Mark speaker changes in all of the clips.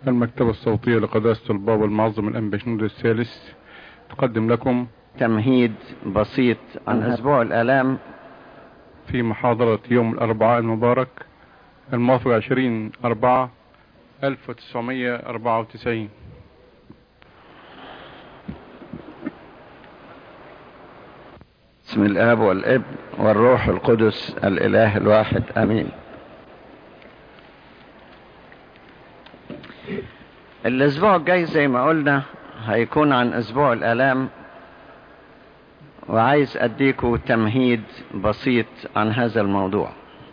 Speaker 1: المكتبة الصوتية لقداسة البابا المعظم الأنبشنود الثالث تقدم لكم
Speaker 2: تمهيد بسيط عن أسبوع الآلام
Speaker 1: في محاضرة يوم الأربعاء المبارك الموافق 20 4 1994
Speaker 2: بسم الآب والابن والروح القدس الإله الواحد آمين الأسبوع الجاي زي ما قلنا هيكون عن أسبوع الآلام وعايز أديكوا تمهيد بسيط عن هذا الموضوع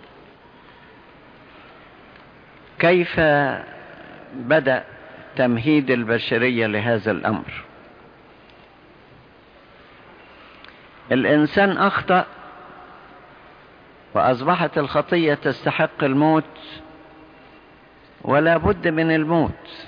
Speaker 2: كيف بدأ تمهيد البشرية لهذا الأمر الإنسان أخطأ وأصبحت الخطية تستحق الموت ولا بد من الموت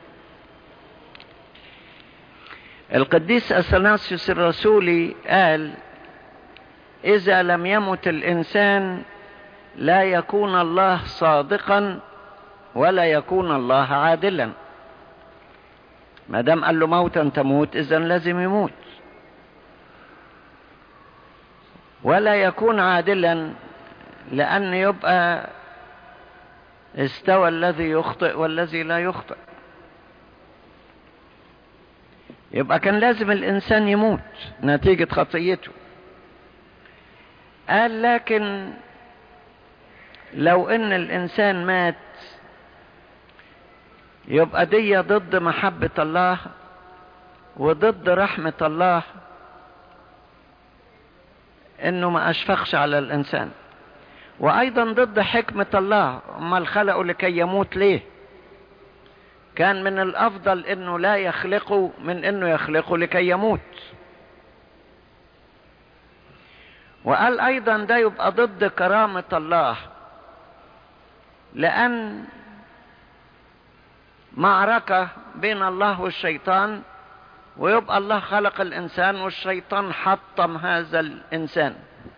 Speaker 2: القديس أثناسيوس الرسولي قال إذا لم يمت الإنسان لا يكون الله صادقا ولا يكون الله عادلا ما دام قال له موتا تموت إذا لازم يموت ولا يكون عادلا لأن يبقى استوى الذي يخطئ والذي لا يخطئ يبقى كان لازم الإنسان يموت نتيجة خطيته قال لكن لو ان الانسان مات يبقى دي ضد محبة الله وضد رحمة الله انه ما اشفقش على الانسان وايضا ضد حكمة الله امال خلقه لكي يموت ليه كان من الافضل انه لا يخلقه من انه يخلقه لكي يموت وقال ايضا ده يبقى ضد كرامة الله لان معركة بين الله والشيطان ويبقى الله خلق الانسان والشيطان حطم هذا الانسان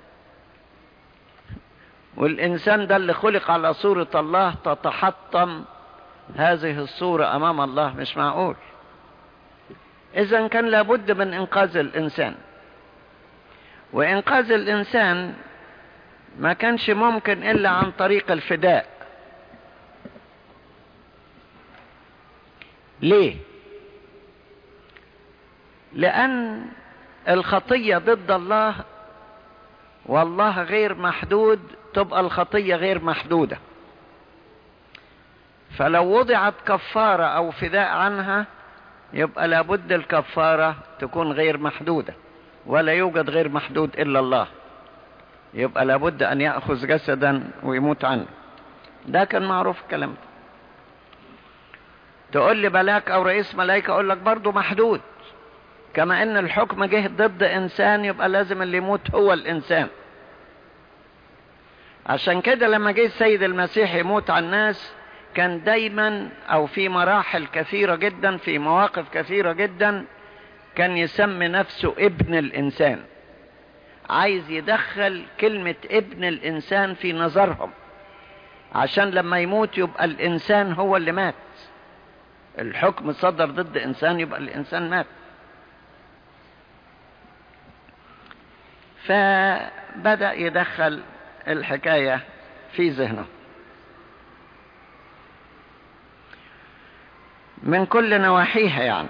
Speaker 2: والانسان ده اللي خلق على صورة الله تتحطم هذه الصورة امام الله مش معقول اذا كان لابد من انقاذ الانسان وانقاذ الانسان ما كانش ممكن الا عن طريق الفداء ليه لان الخطية ضد الله والله غير محدود تبقى الخطية غير محدودة فلو وضعت كفارة او فداء عنها يبقى لابد الكفارة تكون غير محدودة ولا يوجد غير محدود الا الله يبقى لابد ان يأخذ جسدا ويموت عنه ده كان معروف الكلام ده تقول لي بلاك او رئيس ملايكة اقول لك برضو محدود كما ان الحكم جه ضد انسان يبقى لازم اللي يموت هو الانسان عشان كده لما جه السيد المسيح يموت على الناس كان دايما او في مراحل كثيرة جدا في مواقف كثيرة جدا كان يسمي نفسه ابن الانسان عايز يدخل كلمة ابن الانسان في نظرهم عشان لما يموت يبقى الانسان هو اللي مات الحكم صدر ضد انسان يبقى الانسان مات فبدأ يدخل الحكاية في ذهنه من كل نواحيها يعني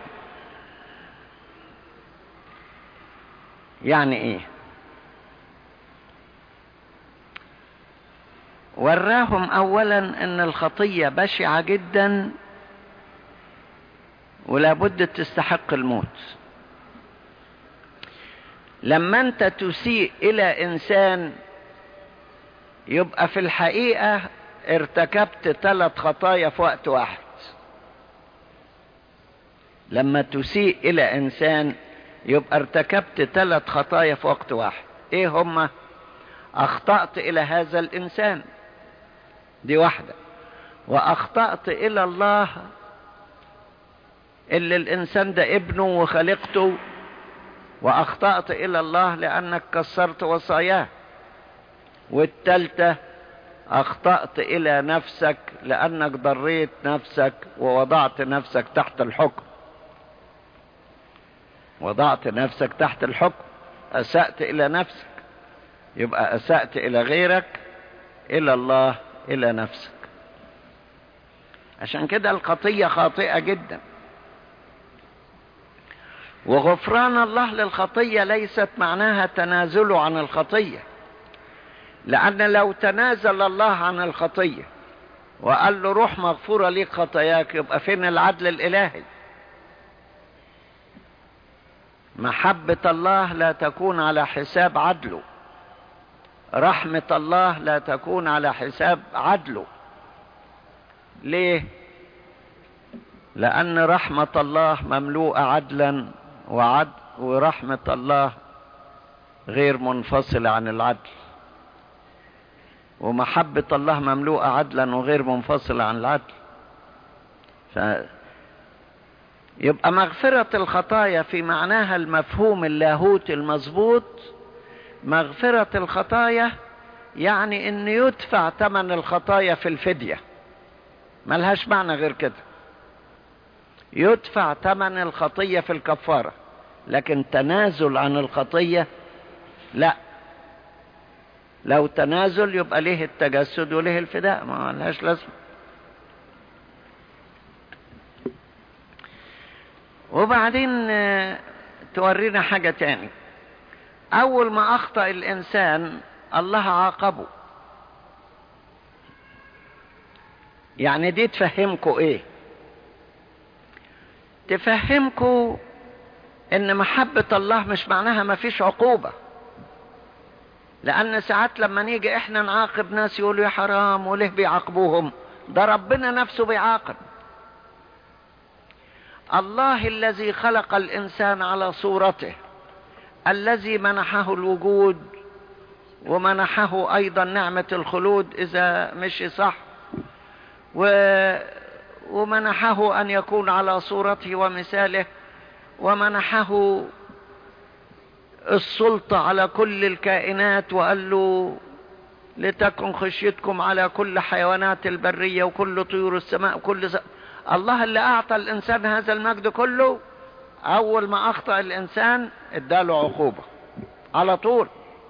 Speaker 2: يعني ايه وراهم اولا ان الخطية بشعة جدا ولا بد تستحق الموت لما انت تسيء الى انسان يبقى في الحقيقة ارتكبت ثلاث خطايا في وقت واحد لما تسيء الى انسان يبقى ارتكبت ثلاث خطايا في وقت واحد ايه هما اخطأت الى هذا الانسان دي واحدة واخطأت الى الله اللي الانسان ده ابنه وخلقته واخطأت الى الله لانك كسرت وصاياه والتالتة اخطأت الى نفسك لانك ضريت نفسك ووضعت نفسك تحت الحكم وضعت نفسك تحت الحكم اسأت الى نفسك يبقى اسأت الى غيرك الى الله الى نفسك عشان كده الخطية خاطئة جدا وغفران الله للخطية ليست معناها تنازله عن الخطية لأن لو تنازل الله عن الخطية وقال له روح مغفورة ليك خطاياك يبقى فين العدل الإلهي محبة الله لا تكون على حساب عدله رحمة الله لا تكون على حساب عدله ليه لأن رحمة الله مملوءة عدلا وعد ورحمة الله غير منفصلة عن العدل ومحبة الله مملوءة عدلا وغير منفصلة عن العدل ف... يبقى مغفرة الخطايا في معناها المفهوم اللاهوتي المظبوط مغفرة الخطايا يعني ان يدفع ثمن الخطايا في الفدية ملهاش معنى غير كده يدفع ثمن الخطية في الكفارة لكن تنازل عن الخطية لا لو تنازل يبقى ليه التجسد وليه الفداء ما لهاش لازمه وبعدين تورينا حاجة تاني أول ما أخطأ الإنسان الله عاقبه يعني دي تفهمكوا إيه تفهمكوا إن محبة الله مش معناها ما فيش عقوبة لأن ساعات لما نيجي إحنا نعاقب ناس يقولوا يا حرام وليه بيعاقبوهم ده ربنا نفسه بيعاقب الله الذي خلق الإنسان على صورته الذي منحه الوجود ومنحه أيضا نعمة الخلود إذا مشي صح و... ومنحه أن يكون على صورته ومثاله ومنحه السلطة على كل الكائنات وقال له لتكن خشيتكم على كل حيوانات البرية وكل طيور السماء وكل س... الله اللي أعطى الإنسان هذا المجد كله أول ما أخطأ الإنسان اداله عقوبة على طول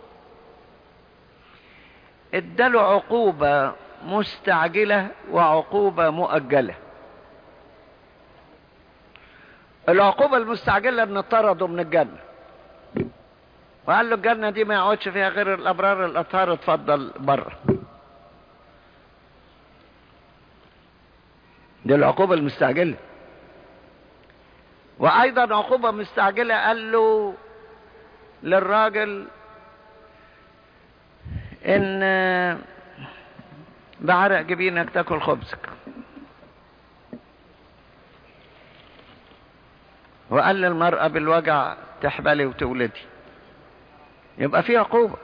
Speaker 2: اداله عقوبة مستعجلة وعقوبة مؤجلة العقوبة المستعجلة ان طرده من الجنة وقال له الجنة دي ما يقعدش فيها غير الأبرار الأطهار اتفضل بره دي العقوبة المستعجلة وأيضا عقوبة مستعجلة قال له للراجل إن بعرق جبينك تاكل خبزك وقال للمرأة بالوجع تحبلي وتولدي يبقى في عقوبة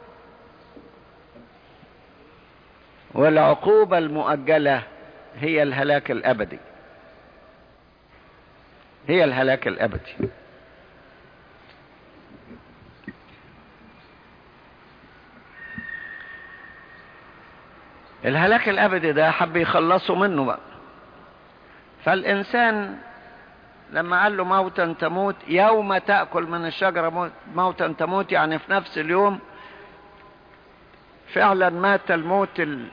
Speaker 2: والعقوبة المؤجلة هي الهلاك الأبدي هي الهلاك الأبدي الهلاك الأبدي ده حب يخلصوا منه بقى فالإنسان لما قال له موتا تموت يوم تأكل من الشجرة موتا تموت يعني في نفس اليوم فعلا مات الموت ال...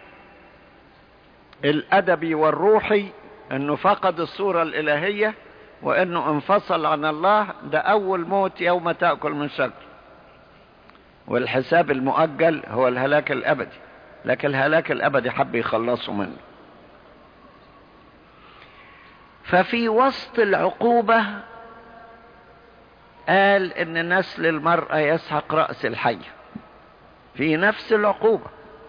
Speaker 2: الأدبي والروحي أنه فقد الصورة الإلهية وأنه انفصل عن الله ده أول موت يوم تأكل من شجر والحساب المؤجل هو الهلاك الأبدي لكن الهلاك الأبدي حب يخلصوا منه ففي وسط العقوبة قال ان نسل المرأة يسحق رأس الحي في نفس العقوبة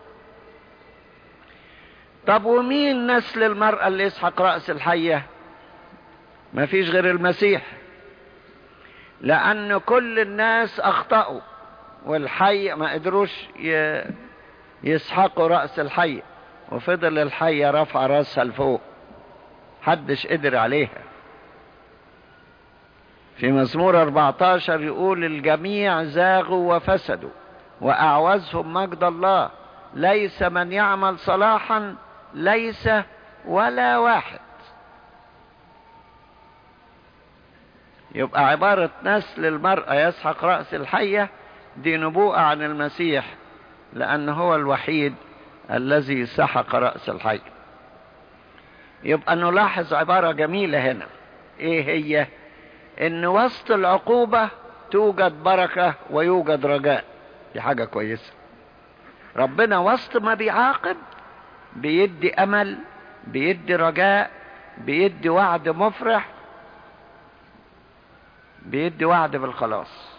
Speaker 2: طب ومين نسل المرأة اللي يسحق رأس الحية ما فيش غير المسيح لأن كل الناس أخطأوا والحي ما قدروش يسحقوا رأس الحية وفضل الحية رفع رأسها لفوق حدش قدر عليها في مزمور 14 يقول الجميع زاغوا وفسدوا وأعوزهم مجد الله ليس من يعمل صلاحا ليس ولا واحد يبقى عبارة نسل المرأة يسحق رأس الحية دي نبوءة عن المسيح لأن هو الوحيد الذي سحق رأس الحية يبقى نلاحظ عبارة جميلة هنا ايه هي ان وسط العقوبة توجد بركة ويوجد رجاء دي حاجة كويسة ربنا وسط ما بيعاقب بيدي امل بيدي رجاء بيدي وعد مفرح بيدي وعد بالخلاص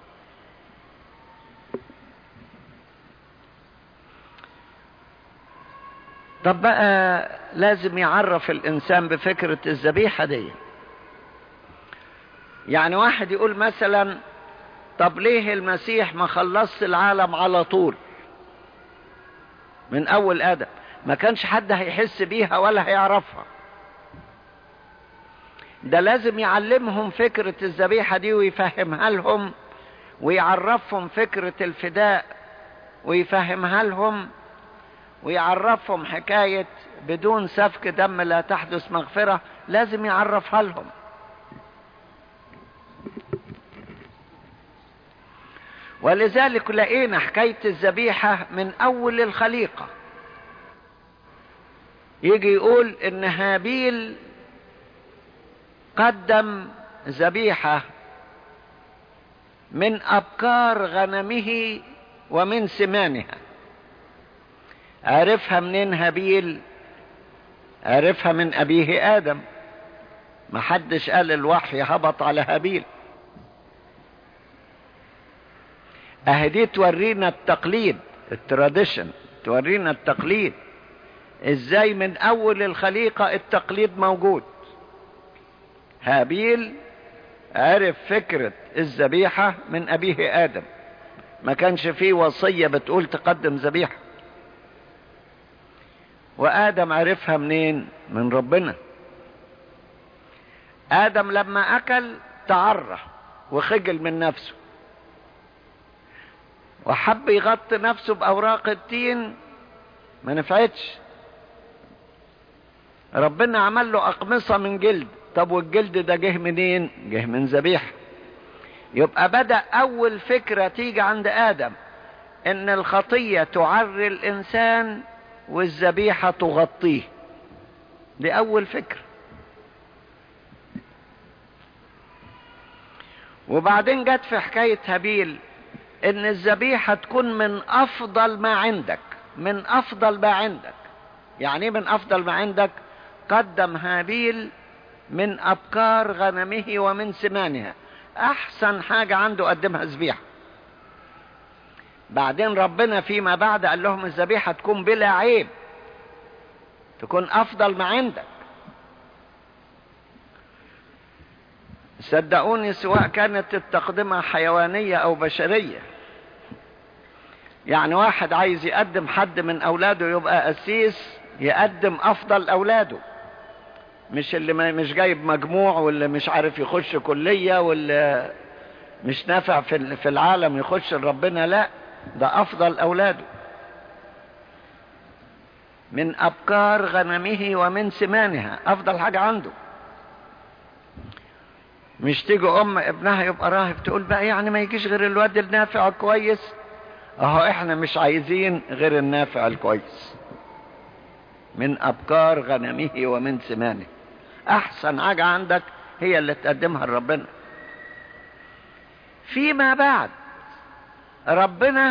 Speaker 2: طب بقى لازم يعرف الانسان بفكرة الذبيحة دي يعني واحد يقول مثلا طب ليه المسيح ما خلصش العالم على طول من اول ادم ما كانش حد هيحس بيها ولا هيعرفها ده لازم يعلمهم فكرة الذبيحة دي ويفهمها لهم ويعرفهم فكرة الفداء ويفهمها لهم ويعرفهم حكاية بدون سفك دم لا تحدث مغفرة لازم يعرفها لهم ولذلك لقينا حكاية الذبيحة من أول الخليقة يجي يقول إن هابيل قدم ذبيحة من أبكار غنمه ومن سمانها عرفها منين هابيل عرفها من أبيه آدم محدش قال الوحي هبط على هابيل اهدي تورينا التقليد التراديشن تورينا التقليد ازاي من اول الخليقة التقليد موجود هابيل عرف فكرة الذبيحة من ابيه ادم ما كانش فيه وصية بتقول تقدم ذبيحة وادم عرفها منين من ربنا ادم لما اكل تعرى وخجل من نفسه وحب يغطي نفسه باوراق التين ما نفعتش ربنا عمل له اقمصه من جلد طب والجلد ده جه منين جه من ذبيحه يبقى بدا اول فكره تيجي عند ادم ان الخطيه تعري الانسان والذبيحه تغطيه دي اول فكره وبعدين جت في حكايه هابيل ان الذبيحة تكون من افضل ما عندك من افضل ما عندك يعني من افضل ما عندك قدم هابيل من ابكار غنمه ومن سمانها احسن حاجة عنده قدمها ذبيحة بعدين ربنا فيما بعد قال لهم الذبيحة تكون بلا عيب تكون افضل ما عندك صدقوني سواء كانت التقدمة حيوانية او بشرية يعني واحد عايز يقدم حد من اولاده يبقى قسيس يقدم افضل اولاده مش اللي مش جايب مجموع واللي مش عارف يخش كلية واللي مش نافع في في العالم يخش لربنا لا ده افضل اولاده من ابكار غنمه ومن سمانها افضل حاجة عنده مش تيجي ام ابنها يبقى راهب تقول بقى يعني ما يجيش غير الواد النافع كويس اهو احنا مش عايزين غير النافع الكويس من ابكار غنمه ومن سمانه احسن حاجة عندك هي اللي تقدمها لربنا فيما بعد ربنا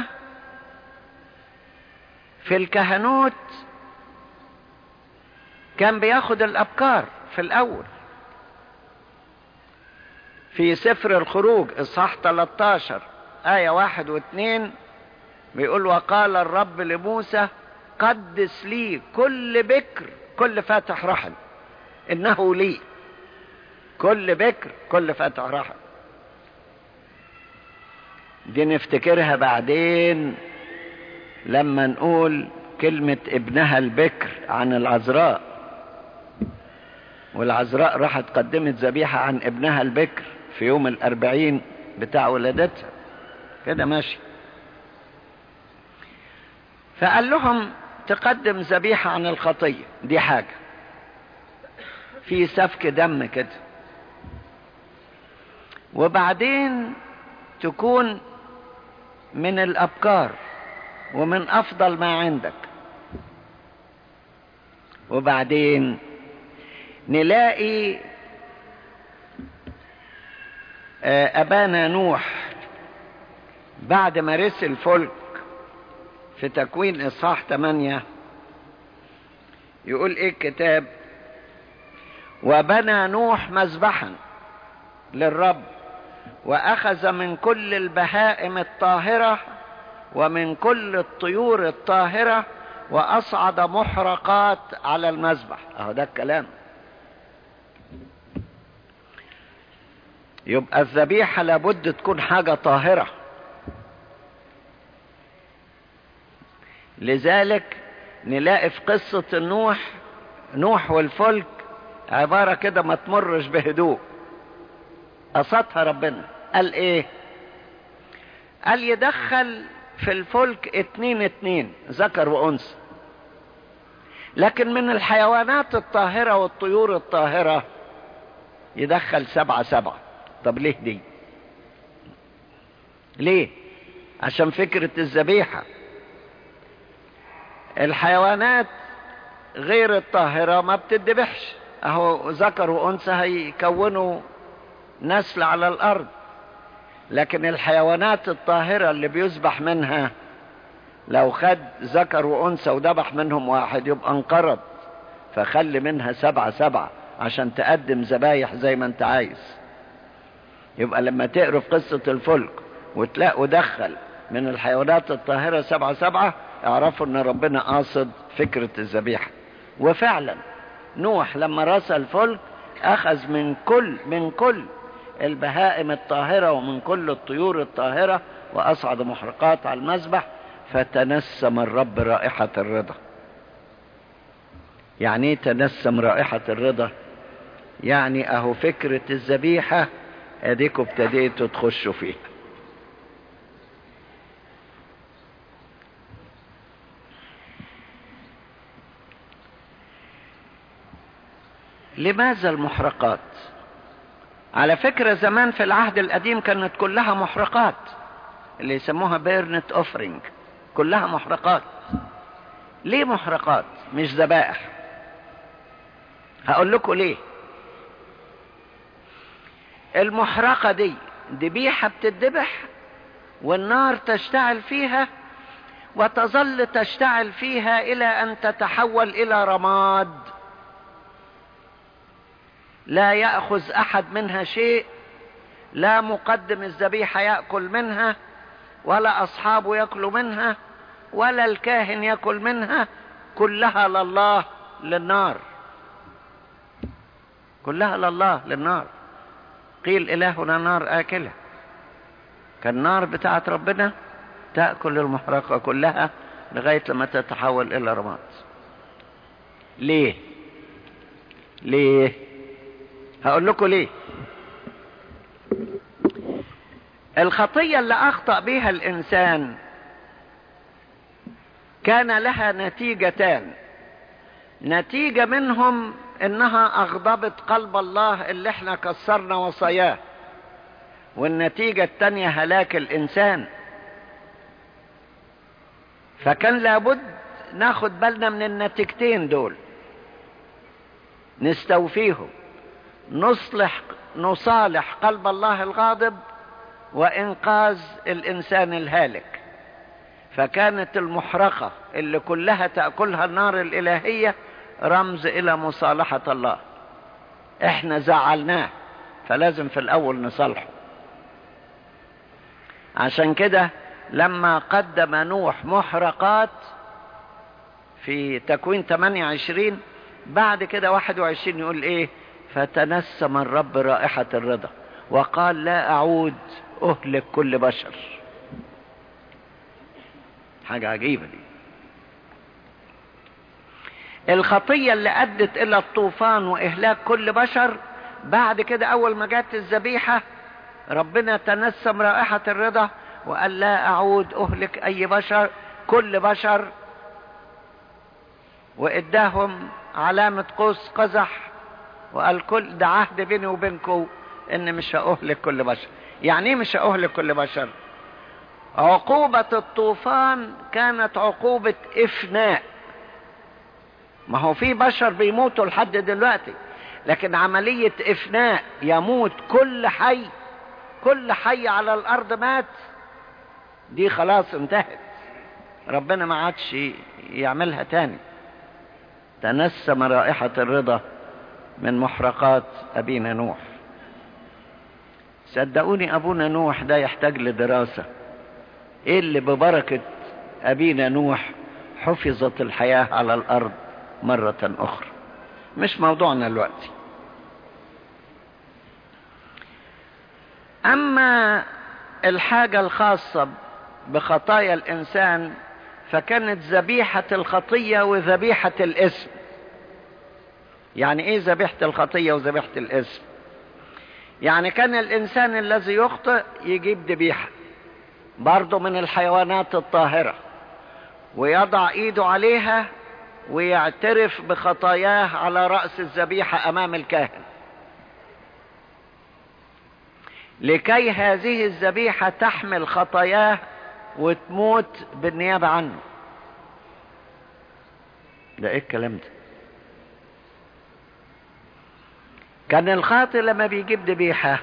Speaker 2: في الكهنوت كان بياخد الابكار في الاول في سفر الخروج اصحاح 13 آية واحد واثنين بيقول وقال الرب لموسى قدس لي كل بكر كل فاتح رحم انه لي كل بكر كل فاتح رحم دي نفتكرها بعدين لما نقول كلمة ابنها البكر عن العذراء والعذراء راحت قدمت ذبيحة عن ابنها البكر في يوم الأربعين بتاع ولادتها كده ماشي فقال لهم تقدم ذبيحة عن الخطية دي حاجة في سفك دم كده وبعدين تكون من الأبكار ومن أفضل ما عندك وبعدين نلاقي أبانا نوح بعد ما رسل الفلك في تكوين إصحاح 8 يقول إيه الكتاب وبنى نوح مذبحا للرب وأخذ من كل البهائم الطاهرة ومن كل الطيور الطاهرة وأصعد محرقات على المذبح أهو ده الكلام يبقى الذبيحة لابد تكون حاجة طاهرة لذلك نلاقي في قصة النوح نوح والفلك عبارة كده ما تمرش بهدوء قصدها ربنا قال ايه قال يدخل في الفلك اتنين اتنين ذكر وانثى لكن من الحيوانات الطاهرة والطيور الطاهرة يدخل سبعة سبعة طب ليه دي ليه عشان فكرة الذبيحة الحيوانات غير الطاهرة ما بتدبحش اهو ذكر وانثى هيكونوا نسل على الارض لكن الحيوانات الطاهرة اللي بيذبح منها لو خد ذكر وانثى وذبح منهم واحد يبقى انقرض فخلي منها سبعة سبعة عشان تقدم ذبايح زي ما انت عايز يبقى لما تقروا في قصة الفلك وتلاقوا دخل من الحيوانات الطاهرة سبعة سبعة اعرفوا ان ربنا قاصد فكرة الذبيحة وفعلا نوح لما رسى الفلك اخذ من كل من كل البهائم الطاهرة ومن كل الطيور الطاهرة واصعد محرقات على المذبح فتنسم الرب رائحة الرضا يعني ايه تنسم رائحة الرضا يعني اهو فكرة الذبيحة اديكوا ابتديتوا تخشوا فيها لماذا المحرقات على فكرة زمان في العهد القديم كانت كلها محرقات اللي يسموها بيرنت اوفرينج كلها محرقات ليه محرقات مش ذبائح هقول لكم ليه المحرقة دي ذبيحة بتدبح والنار تشتعل فيها وتظل تشتعل فيها الى ان تتحول الى رماد لا ياخذ احد منها شيء لا مقدم الذبيحه ياكل منها ولا اصحابه ياكلوا منها ولا الكاهن ياكل منها كلها لله للنار كلها لله للنار قيل الهنا نار اكله كالنار بتاعت ربنا تاكل المحرقه كلها لغايه لما تتحول الى رماد ليه ليه هقول لكم ليه الخطية اللي أخطأ بها الإنسان كان لها نتيجتان نتيجة منهم إنها أغضبت قلب الله اللي احنا كسرنا وصاياه والنتيجة التانية هلاك الإنسان فكان لابد ناخد بالنا من النتيجتين دول نستوفيهم نصلح نصالح قلب الله الغاضب وانقاذ الانسان الهالك فكانت المحرقة اللي كلها تأكلها النار الالهية رمز الى مصالحة الله احنا زعلناه فلازم في الاول نصالحه عشان كده لما قدم نوح محرقات في تكوين 28 بعد كده 21 يقول ايه فتنسم الرب رائحة الرضا وقال لا أعود أهلك كل بشر حاجة عجيبة دي الخطية اللي أدت إلى الطوفان وإهلاك كل بشر بعد كده أول ما جت الذبيحة ربنا تنسم رائحة الرضا وقال لا أعود أهلك أي بشر كل بشر واداهم علامة قوس قزح وقال كل ده عهد بيني وبينكم ان مش هأهلك كل بشر يعني ايه مش هأهلك كل بشر عقوبة الطوفان كانت عقوبة افناء ما هو في بشر بيموتوا لحد دلوقتي لكن عملية افناء يموت كل حي كل حي على الارض مات دي خلاص انتهت ربنا ما عادش يعملها تاني تنسم رائحة الرضا من محرقات أبينا نوح صدقوني أبونا نوح ده يحتاج لدراسة إيه اللي ببركة أبينا نوح حفظت الحياة على الأرض مرة أخرى مش موضوعنا الوقت أما الحاجة الخاصة بخطايا الإنسان فكانت ذبيحة الخطية وذبيحة الاسم يعني ايه ذبيحة الخطية وذبيحة الاسم يعني كان الانسان الذي يخطئ يجيب ذبيحة برضه من الحيوانات الطاهرة ويضع ايده عليها ويعترف بخطاياه على رأس الذبيحة امام الكاهن لكي هذه الذبيحة تحمل خطاياه وتموت بالنيابة عنه ده ايه الكلام ده كان الخاطئ لما بيجيب ذبيحة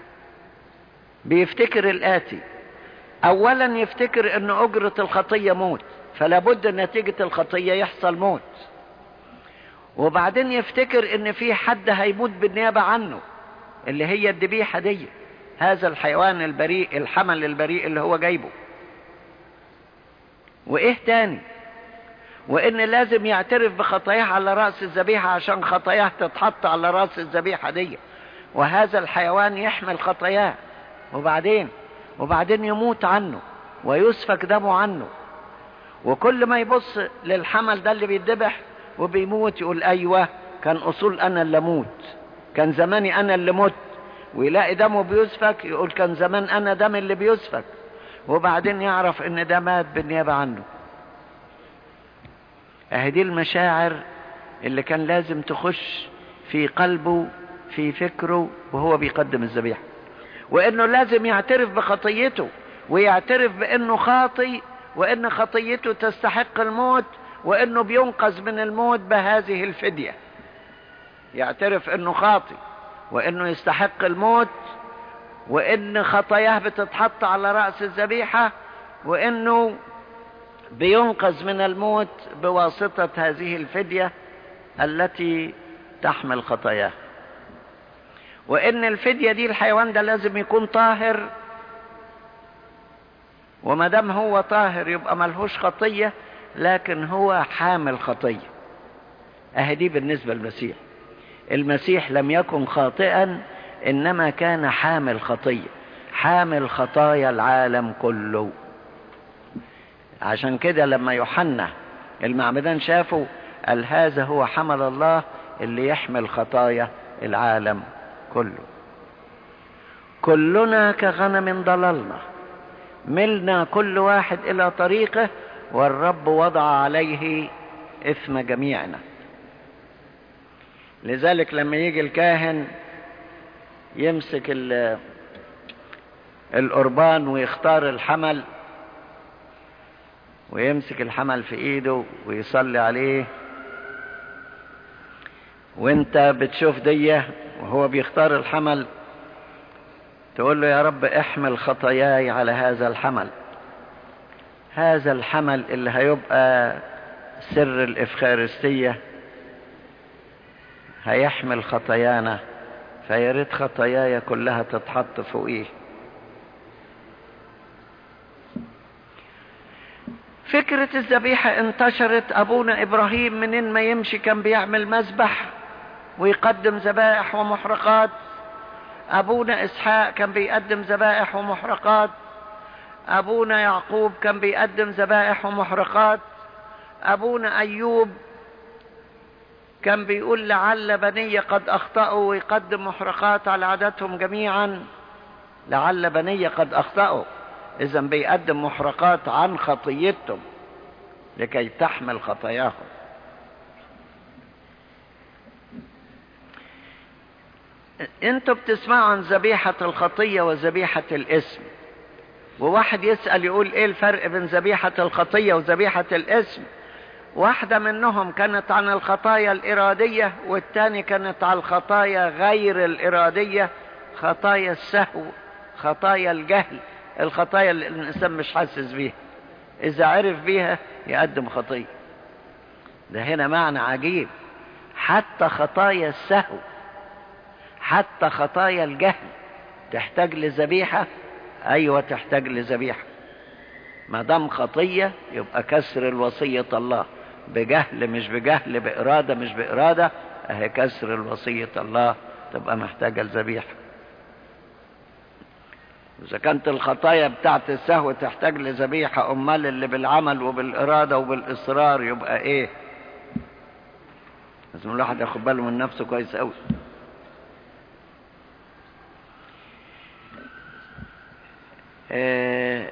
Speaker 2: بيفتكر الآتي أولا يفتكر أن أجرة الخطية موت فلا بد نتيجة الخطية يحصل موت وبعدين يفتكر أن في حد هيموت بالنيابة عنه اللي هي الذبيحة دي هذا الحيوان البريء الحمل البريء اللي هو جايبه وايه تاني وان لازم يعترف بخطاياه على رأس الذبيحة عشان خطاياه تتحط على رأس الذبيحة دي وهذا الحيوان يحمل خطاياه وبعدين وبعدين يموت عنه ويسفك دمه عنه وكل ما يبص للحمل ده اللي بيتذبح وبيموت يقول ايوه كان اصول انا اللي اموت كان زماني انا اللي مت ويلاقي دمه بيسفك يقول كان زمان انا دم اللي بيسفك وبعدين يعرف ان ده مات بالنيابة عنه اهي دي المشاعر اللي كان لازم تخش في قلبه في فكره وهو بيقدم الذبيحة وانه لازم يعترف بخطيته ويعترف بانه خاطي وان خطيته تستحق الموت وانه بينقذ من الموت بهذه الفدية يعترف انه خاطي وانه يستحق الموت وان خطاياه بتتحط على رأس الذبيحة وانه بينقذ من الموت بواسطة هذه الفدية التي تحمل خطاياه وان الفدية دي الحيوان ده لازم يكون طاهر وما دام هو طاهر يبقى ملهوش خطية لكن هو حامل خطية اهي دي بالنسبة للمسيح المسيح لم يكن خاطئا انما كان حامل خطية حامل خطايا العالم كله عشان كده لما يوحنا المعمدان شافوا قال هذا هو حمل الله اللي يحمل خطايا العالم كله كلنا كغنم ضللنا ملنا كل واحد الى طريقه والرب وضع عليه اثم جميعنا لذلك لما يجي الكاهن يمسك القربان ويختار الحمل ويمسك الحمل في ايده ويصلي عليه وانت بتشوف ديه وهو بيختار الحمل تقول له يا رب احمل خطاياي على هذا الحمل هذا الحمل اللي هيبقى سر الإفخارستية هيحمل خطايانا فيا ريت خطاياي كلها تتحط فوقيه فكرة الذبيحة انتشرت أبونا إبراهيم منين ما يمشي كان بيعمل مذبح ويقدم ذبائح ومحرقات أبونا إسحاق كان بيقدم ذبائح ومحرقات أبونا يعقوب كان بيقدم ذبائح ومحرقات أبونا أيوب كان بيقول لعل بني قد أخطأوا ويقدم محرقات على عاداتهم جميعا لعل بني قد أخطأوا إذا بيقدم محرقات عن خطيتهم لكي تحمل خطاياهم انتوا بتسمعوا عن ذبيحة الخطية وذبيحة الاسم وواحد يسأل يقول ايه الفرق بين ذبيحة الخطية وذبيحة الاسم واحدة منهم كانت عن الخطايا الإرادية والتاني كانت على الخطايا غير الإرادية خطايا السهو خطايا الجهل الخطايا اللي الإنسان مش حاسس بيها إذا عرف بيها يقدم خطية ده هنا معنى عجيب حتى خطايا السهو حتى خطايا الجهل تحتاج لذبيحة أيوة تحتاج لذبيحة ما دام خطية يبقى كسر الوصية الله بجهل مش بجهل بإرادة مش بإرادة أهي كسر الوصية الله تبقى محتاجة لذبيحة إذا كانت الخطايا بتاعت السهو تحتاج لذبيحة أمال اللي بالعمل وبالإرادة وبالإصرار يبقى إيه لازم الواحد ياخد باله من نفسه كويس أوي آه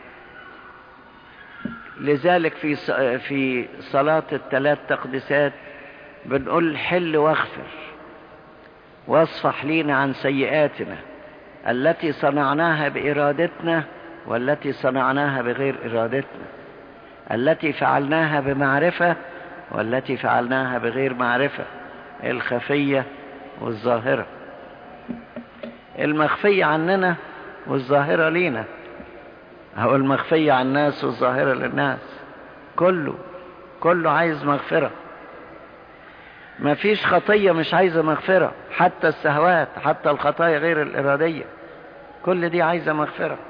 Speaker 2: لذلك في في صلاة الثلاث تقديسات بنقول حل واغفر واصفح لينا عن سيئاتنا التي صنعناها بإرادتنا والتي صنعناها بغير إرادتنا التي فعلناها بمعرفة والتي فعلناها بغير معرفة الخفية والظاهرة المخفية عننا والظاهرة لينا هو المخفية عن الناس والظاهرة للناس كله كله عايز مغفرة ما فيش خطية مش عايزة مغفرة حتى السهوات حتى الخطايا غير الإرادية كل دي عايزة مغفرة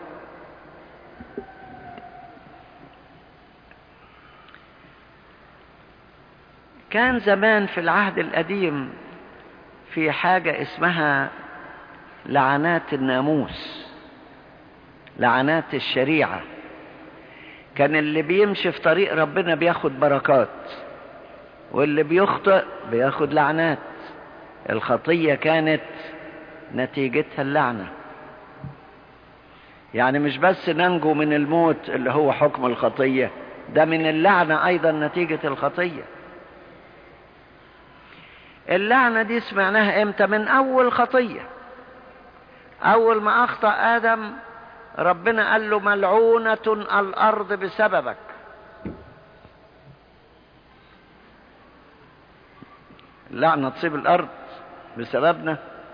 Speaker 2: كان زمان في العهد القديم في حاجة اسمها لعنات الناموس لعنات الشريعة كان اللي بيمشي في طريق ربنا بياخد بركات واللي بيخطئ بياخد لعنات الخطية كانت نتيجتها اللعنة يعني مش بس ننجو من الموت اللي هو حكم الخطية ده من اللعنة أيضا نتيجة الخطية اللعنة دي سمعناها امتى من أول خطية أول ما أخطأ آدم ربنا قال له ملعونة الأرض بسببك اللعنة تصيب الأرض بسببنا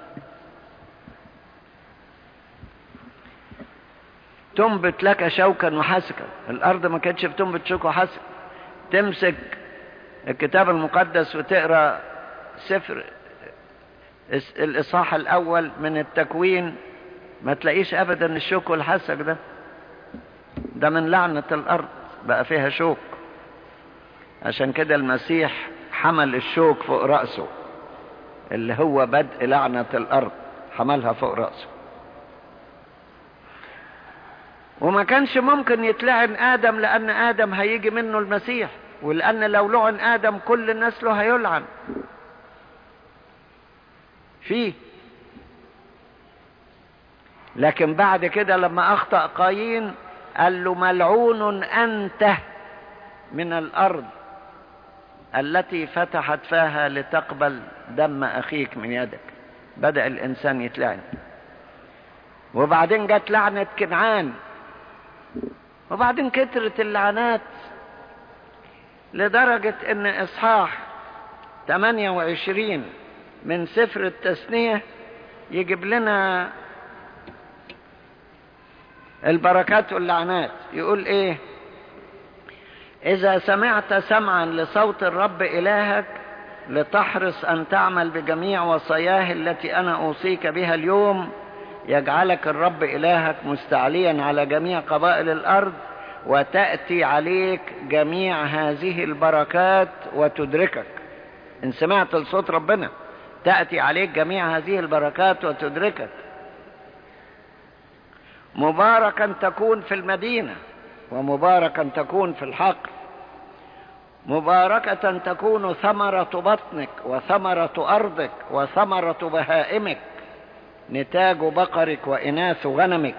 Speaker 2: تنبت لك شوكا وحسكا الأرض ما كانتش بتنبت شوك وحسك تمسك الكتاب المقدس وتقرأ سفر الإصحاح الأول من التكوين ما تلاقيش أبدا الشوك والحسك ده ده من لعنة الأرض بقى فيها شوك عشان كده المسيح حمل الشوك فوق رأسه اللي هو بدء لعنة الأرض حملها فوق رأسه وما كانش ممكن يتلعن آدم لأن آدم هيجي منه المسيح ولأن لو لعن آدم كل نسله هيلعن فيه لكن بعد كده لما أخطأ قايين قال له ملعون أنت من الأرض التي فتحت فاها لتقبل دم أخيك من يدك بدأ الإنسان يتلعن وبعدين جت لعنة كنعان وبعدين كترت اللعنات لدرجة ان اصحاح 28 من سفر التثنية يجيب لنا البركات واللعنات يقول ايه اذا سمعت سمعا لصوت الرب الهك لتحرص ان تعمل بجميع وصاياه التي انا اوصيك بها اليوم يجعلك الرب إلهك مستعليا على جميع قبائل الأرض وتأتي عليك جميع هذه البركات وتدركك إن سمعت لصوت ربنا تأتي عليك جميع هذه البركات وتدركك مباركا تكون في المدينة ومباركا تكون في الحقل مباركة تكون ثمرة بطنك وثمرة أرضك وثمرة بهائمك نتاج بقرك وإناث غنمك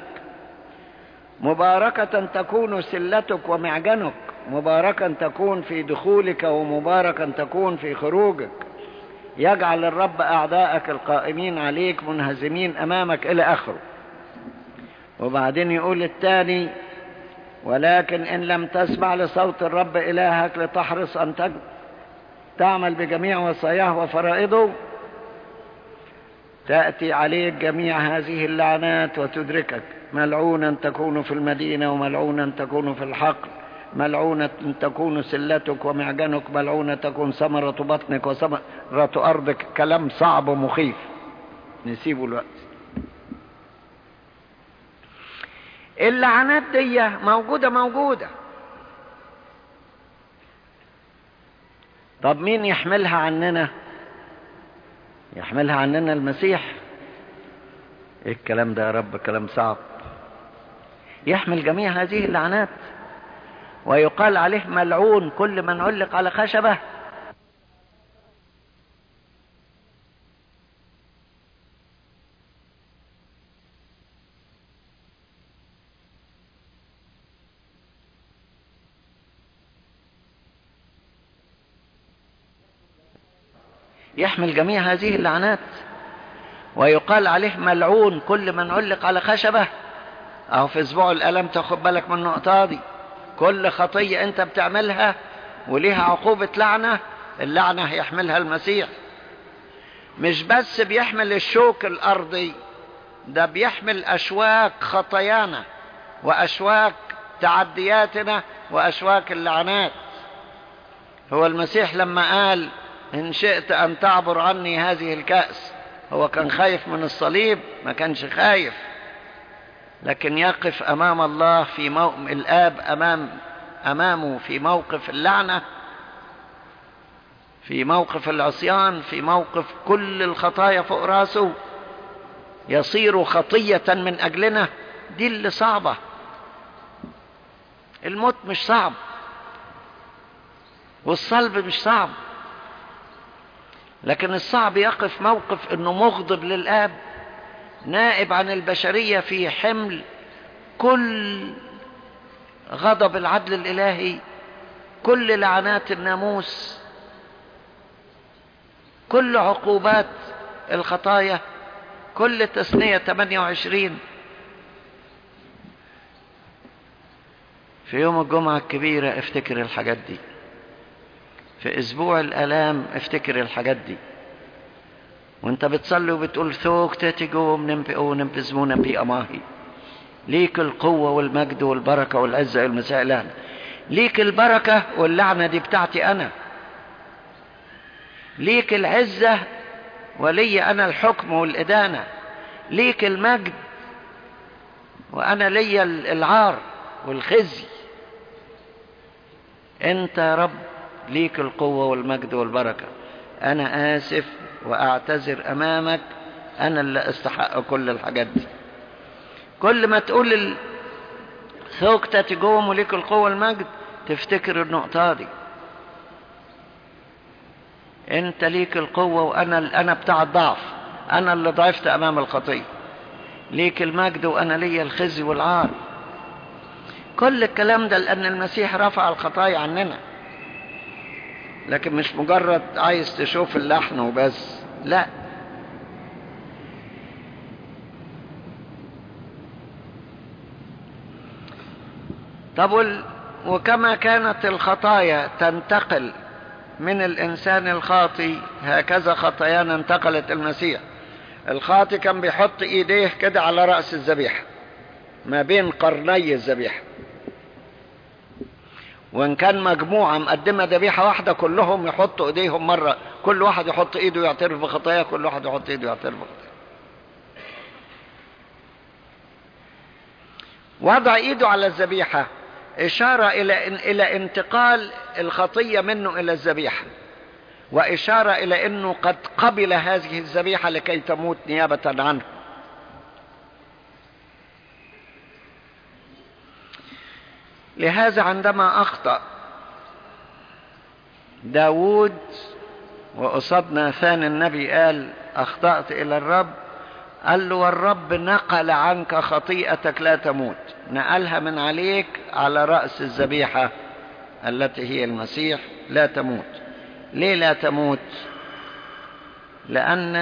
Speaker 2: مباركة تكون سلتك ومعجنك مباركا تكون في دخولك ومباركا تكون في خروجك يجعل الرب أعداءك القائمين عليك منهزمين أمامك إلى آخره وبعدين يقول الثاني ولكن إن لم تسمع لصوت الرب إلهك لتحرص أن تعمل بجميع وصاياه وفرائضه تأتي عليك جميع هذه اللعنات وتدركك ملعونا تكون في المدينة وملعونا تكون في الحقل ملعونة تكون سلتك ومعجنك ملعونة تكون ثمرة بطنك وثمرة أرضك كلام صعب ومخيف نسيبه الوقت اللعنات دي موجودة موجودة طب مين يحملها عننا يحملها عننا المسيح ايه الكلام ده يا رب كلام صعب يحمل جميع هذه اللعنات ويقال عليه ملعون كل من علق على خشبه يحمل جميع هذه اللعنات ويقال عليه ملعون كل من علق على خشبه اهو في اسبوع الالم تاخد بالك من النقطه دي كل خطيه انت بتعملها وليها عقوبه لعنه اللعنه هيحملها المسيح مش بس بيحمل الشوك الارضي ده بيحمل اشواك خطايانا واشواك تعدياتنا واشواك اللعنات هو المسيح لما قال إن شئت أن تعبر عني هذه الكأس هو كان خايف من الصليب ما كانش خايف لكن يقف أمام الله في موقف الآب أمام أمامه في موقف اللعنة في موقف العصيان في موقف كل الخطايا فوق راسه يصير خطية من أجلنا دي اللي صعبة الموت مش صعب والصلب مش صعب لكن الصعب يقف موقف انه مغضب للاب نائب عن البشرية في حمل كل غضب العدل الالهي كل لعنات الناموس كل عقوبات الخطايا كل تثنية 28 في يوم الجمعة الكبيرة افتكر الحاجات دي في اسبوع الالام افتكر الحاجات دي وانت بتصلي وبتقول ثوك تاتيجوم نمبي او نمبزمونا بي اماهي ليك القوة والمجد والبركة والعزة والمساء لهنا ليك البركة واللعنة دي بتاعتي انا ليك العزة ولي انا الحكم والادانة ليك المجد وانا لي العار والخزي انت يا رب ليك القوة والمجد والبركة أنا آسف وأعتذر أمامك أنا اللي أستحق كل الحاجات دي كل ما تقول ثوكتة تجوم وليك القوة والمجد تفتكر النقطة دي انت ليك القوة وانا انا بتاع الضعف انا اللي ضعفت امام الخطية ليك المجد وانا ليا الخزي والعار كل الكلام ده لان المسيح رفع الخطايا عننا لكن مش مجرد عايز تشوف اللحن وبس لا طب وكما كانت الخطايا تنتقل من الإنسان الخاطي هكذا خطايانا انتقلت المسيح الخاطي كان بيحط ايديه كده على رأس الذبيحة ما بين قرني الذبيحة وان كان مجموعة مقدمة ذبيحة واحدة كلهم يحطوا ايديهم مرة كل واحد يحط ايده يعترف بخطاياه كل واحد يحط ايده يعترف بخطاياه وضع ايده على الذبيحة اشارة الى الى انتقال الخطية منه الى الذبيحة واشارة الى انه قد قبل هذه الذبيحة لكي تموت نيابة عنه لهذا عندما أخطأ داود وقصاد ناثان النبي قال أخطأت إلى الرب قال له والرب نقل عنك خطيئتك لا تموت نقلها من عليك على رأس الذبيحة التي هي المسيح لا تموت ليه لا تموت لأن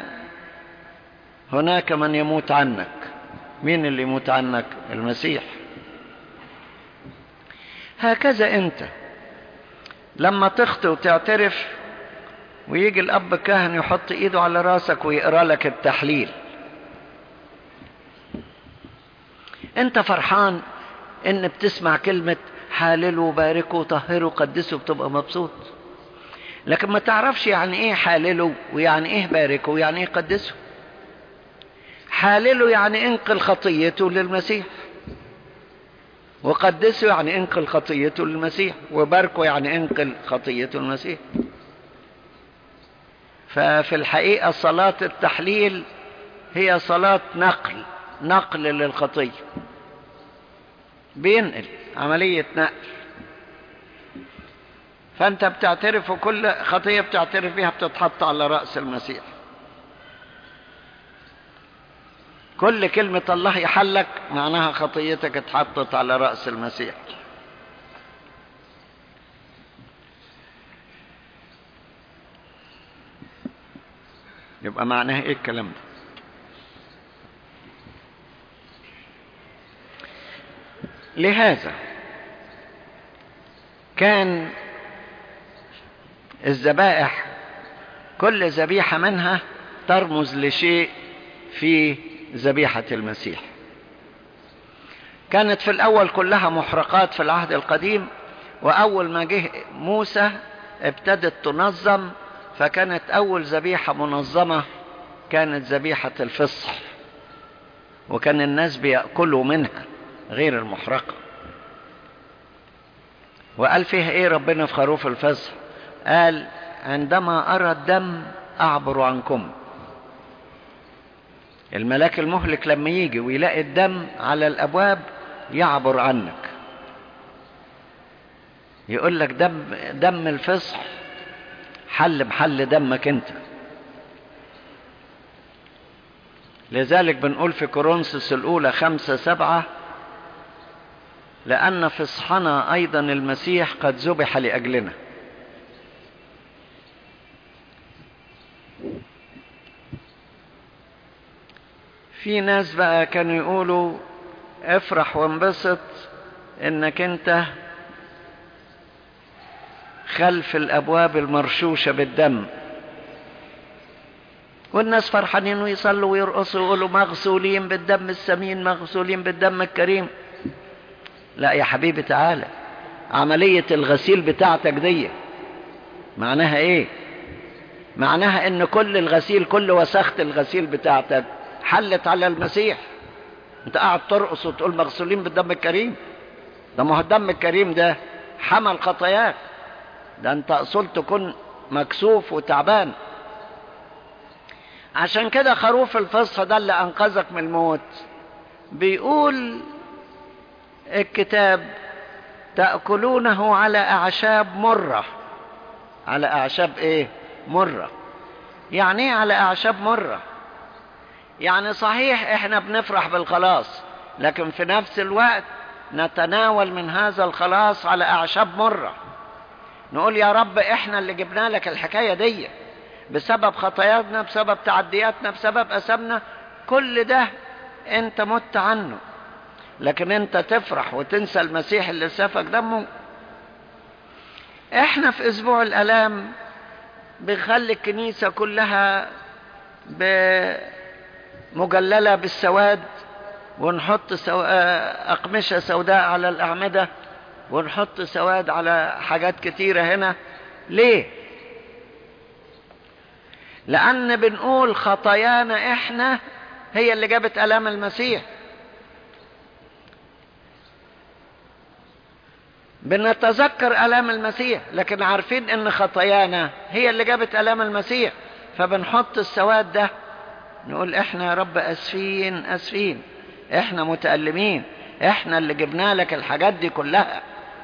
Speaker 2: هناك من يموت عنك مين اللي يموت عنك المسيح هكذا انت لما تخطئ وتعترف ويجي الاب كاهن يحط ايده على راسك ويقرا لك التحليل انت فرحان ان بتسمع كلمة حاللوا باركوا طهروا قدسوا بتبقى مبسوط لكن ما تعرفش يعني ايه حاللوا ويعني ايه باركوا ويعني ايه قدسوا حاللوا يعني انقل خطيته للمسيح وقدسوا يعني انقل خطيته للمسيح وباركوا يعني انقل خطيته للمسيح ففي الحقيقة صلاة التحليل هي صلاة نقل نقل للخطية بينقل عملية نقل فأنت بتعترف وكل خطية بتعترف بها بتتحط على رأس المسيح كل كلمة الله يحلك معناها خطيتك اتحطت على رأس المسيح يبقى معناها ايه الكلام ده لهذا كان الذبائح كل ذبيحة منها ترمز لشيء في ذبيحة المسيح كانت في الأول كلها محرقات في العهد القديم وأول ما جه موسى ابتدت تنظم فكانت أول ذبيحة منظمة كانت ذبيحة الفصح وكان الناس بيأكلوا منها غير المحرقة وقال فيها ايه ربنا في خروف الفصح قال عندما أرى الدم أعبر عنكم الملاك المهلك لما يجي ويلاقي الدم على الأبواب يعبر عنك يقول لك دم دم الفصح حل محل دمك انت لذلك بنقول في كورنثوس الأولى خمسة سبعة لأن فصحنا أيضا المسيح قد ذبح لأجلنا في ناس بقى كانوا يقولوا افرح وانبسط انك انت خلف الابواب المرشوشة بالدم والناس فرحانين ويصلوا ويرقصوا ويقولوا مغسولين بالدم السمين مغسولين بالدم الكريم لا يا حبيبي تعالى عملية الغسيل بتاعتك دي معناها ايه معناها ان كل الغسيل كل وسخة الغسيل بتاعتك حلت على المسيح انت قاعد ترقص وتقول مغسولين بالدم الكريم ده ما هو الدم الكريم ده حمل خطاياك ده انت اصول تكون مكسوف وتعبان عشان كده خروف الفصح ده اللي انقذك من الموت بيقول الكتاب تأكلونه على أعشاب مرة على أعشاب إيه مرة يعني إيه على أعشاب مرة يعني صحيح إحنا بنفرح بالخلاص لكن في نفس الوقت نتناول من هذا الخلاص على أعشاب مرة نقول يا رب إحنا اللي جبنا لك الحكاية دي بسبب خطايانا بسبب تعدياتنا بسبب أسمنا كل ده أنت مت عنه لكن انت تفرح وتنسى المسيح اللي سفك دمه احنا في اسبوع الالام بنخلي الكنيسة كلها مجللة بالسواد ونحط سو... أقمشة سوداء على الأعمدة ونحط سواد على حاجات كتيرة هنا ليه لأن بنقول خطايانا إحنا هي اللي جابت ألام المسيح بنتذكر ألام المسيح لكن عارفين ان خطايانا هي اللي جابت ألام المسيح فبنحط السواد ده نقول احنا يا رب اسفين اسفين احنا متألمين احنا اللي جبنا لك الحاجات دي كلها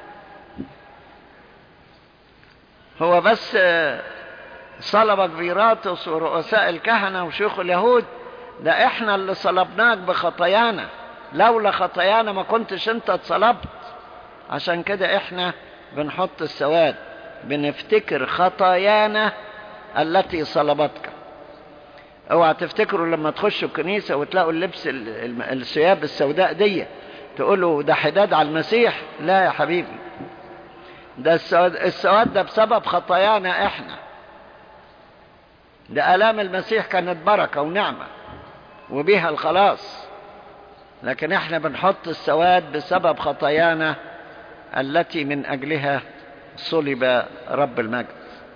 Speaker 2: هو بس صلبك بيراطس ورؤساء الكهنة وشيوخ اليهود ده احنا اللي صلبناك بخطايانا لولا خطايانا ما كنتش انت اتصلبت عشان كده احنا بنحط السواد بنفتكر خطايانا التي صلبتك اوعى تفتكروا لما تخشوا الكنيسة وتلاقوا اللبس ال- الم- الثياب السوداء دي تقولوا ده حداد على المسيح لا يا حبيبي ده السواد, السواد ده بسبب خطايانا احنا ده آلام المسيح كانت بركة ونعمة وبيها الخلاص لكن احنا بنحط السواد بسبب خطايانا التي من أجلها صلب رب المجد